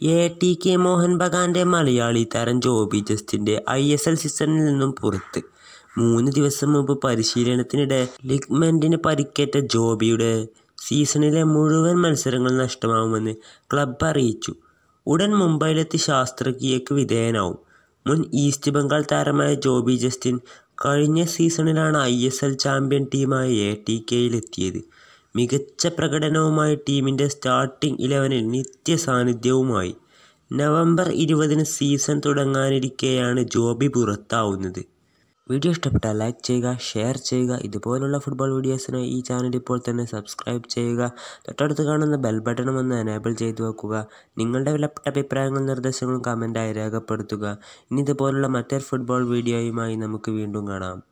A T K Mohun ബഗാന്റെ മലയാളി താരം ജോബി ജസ്റ്റിന്റെ ഐ എസ് എൽ സീസണിൽ നിന്നും പുറത്ത് മൂന്ന് ദിവസം മുമ്പ് പരിശീലനത്തിനിടെ ലിഗ്മെന്റിന് പരിക്കേറ്റ ജോബിയുടെ സീസണിലെ മുഴുവൻ മത്സരങ്ങളും നഷ്ടമാവുമെന്ന് ക്ലബ്ബ് അറിയിച്ചു ഉടൻ മുംബൈയിലെത്തി ശസ്ത്രക്രിയയ്ക്ക് വിധേയനാവും മുൻ ഈസ്റ്റ് ബംഗാൾ താരമായ ജോബി ജസ്റ്റിൻ കഴിഞ്ഞ സീസണിലാണ് ഐ എസ് എൽ ചാമ്പ്യൻ ടീമായ എ ടി കെയിലെത്തിയത് മികച്ച പ്രകടനവുമായി ടീമിൻ്റെ സ്റ്റാർട്ടിംഗ് ഇലവനിൽ നിത്യസാന്നിധ്യവുമായി നവംബർ ഇരുപതിന് സീസൺ തുടങ്ങാനിരിക്കെയാണ് ജോബി പുറത്താവുന്നത് വീഡിയോ ഇഷ്ടപ്പെട്ടാൽ ലൈക്ക് ചെയ്യുക ഷെയർ ചെയ്യുക ഇതുപോലുള്ള ഫുട്ബോൾ വീഡിയോസിനായി ഈ ചാനൽ ഇപ്പോൾ തന്നെ സബ്സ്ക്രൈബ് ചെയ്യുക തൊട്ടടുത്ത് കാണുന്ന ബെൽ ബട്ടണും ഒന്ന് എനേബിൾ ചെയ്തു വെക്കുക നിങ്ങളുടെ വിലപ്പെട്ട അഭിപ്രായങ്ങളും നിർദ്ദേശങ്ങളും കമൻറ്റായി രേഖപ്പെടുത്തുക ഇനി ഇതുപോലുള്ള മറ്റൊരു ഫുട്ബോൾ വീഡിയോയുമായി നമുക്ക് വീണ്ടും കാണാം